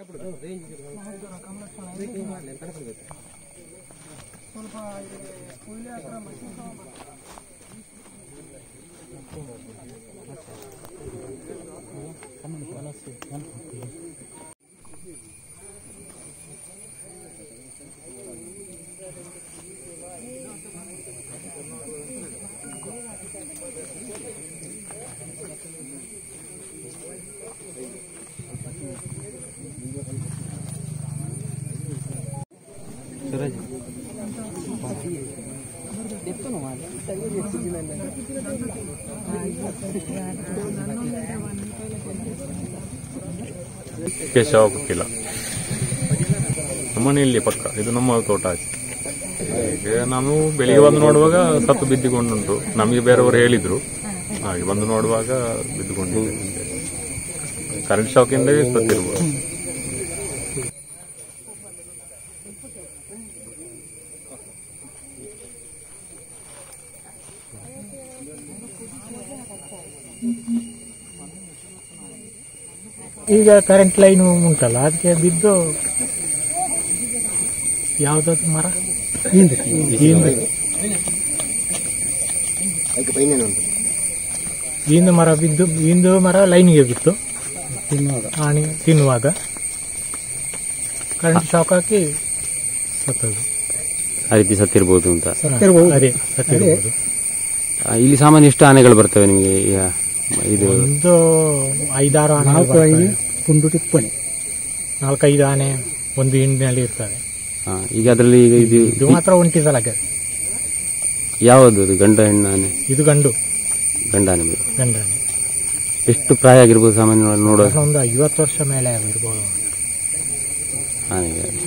ಸ್ವಲ್ಪ ಕೊಯ್ಲೆ ಹತ್ರ ಮಷೀನ್ ಕೇಶವ ಗೊತ್ತಿಲ್ಲ ನಮ್ಮನೆಯಲ್ಲಿ ಪಕ್ಕ ಇದು ನಮ್ಮ ತೋಟ ಆಚೆ ಈಗ ನಾನು ಬೆಳಿಗ್ಗೆ ಬಂದು ನೋಡುವಾಗ ಸತ್ತು ಬಿದ್ದುಕೊಂಡುಂಟು ನಮಗೆ ಬೇರೆಯವರು ಹೇಳಿದ್ರು ಹಾಗೆ ಬಂದು ನೋಡುವಾಗ ಬಿದ್ದುಕೊಂಡಿದೆ ಕರೆಂಟ್ ಶಾಕಿಂದ ಸತ್ತಿರ್ಬೋದು ಈಗ ಕರೆಂಟ್ ಲೈನ್ ಉಂಟಲ್ಲ ಅದಕ್ಕೆ ಬಿದ್ದು ಯಾವ್ದಾದ್ರು ಮರ ಹಿಂದೆ ಹಿಂದೆ ಹಿಂದೆ ಮರ ಬಿದ್ದು ಹಿಂದು ಮರ ಲೈನ್ಗೆ ಬಿತ್ತು ತಿನ್ನುವಾಗ ಆಣಿ ತಿನ್ನುವಾಗ ಕರೆಂಟ್ ಶಾಕ್ ಹಾಕಿ ಸತ್ತದು ಆ ರೀತಿ ಸತ್ತಿರ್ಬೋದು ಅಂತ ಅದೇ ಸತ್ತಿರ್ಬೋದು ಆ, ಇಲ್ಲಿ ಸಾಮಾನ್ಯ ಎಷ್ಟು ಆನೆಗಳು ಬರ್ತವೆ ನಿಮಗೆ ಈಗ ಇದು ಒಂದು ಐದಾರು ಆನೆ ಒಂದು ಟಿಪ್ಪಣಿ ನಾಲ್ಕೈದು ಆನೆ ಒಂದು ಹಿಂಡಿನಲ್ಲಿ ಇರ್ತವೆ ಆ, ಈಗ ಅದರಲ್ಲಿ ಈಗ ಇದು ಇದು ಮಾತ್ರ ಒಂಟಿ ಸಲ ಯಾವುದು ಅದು ಗಂಡ ಹೆಣ್ಣು ಆನೆ ಇದು ಗಂಡು ಗಂಡ ಆನೆ ಇದು. ಗಂಡ ಆನೆ ಎಷ್ಟು ಪ್ರಾಯ ಆಗಿರ್ಬೋದು ಸಾಮಾನ್ಯ ನೋಡೋ ಒಂದು ಐವತ್ತು ವರ್ಷ ಮೇಲೆ ಇರ್ಬೋದು ಆನೆಗೆ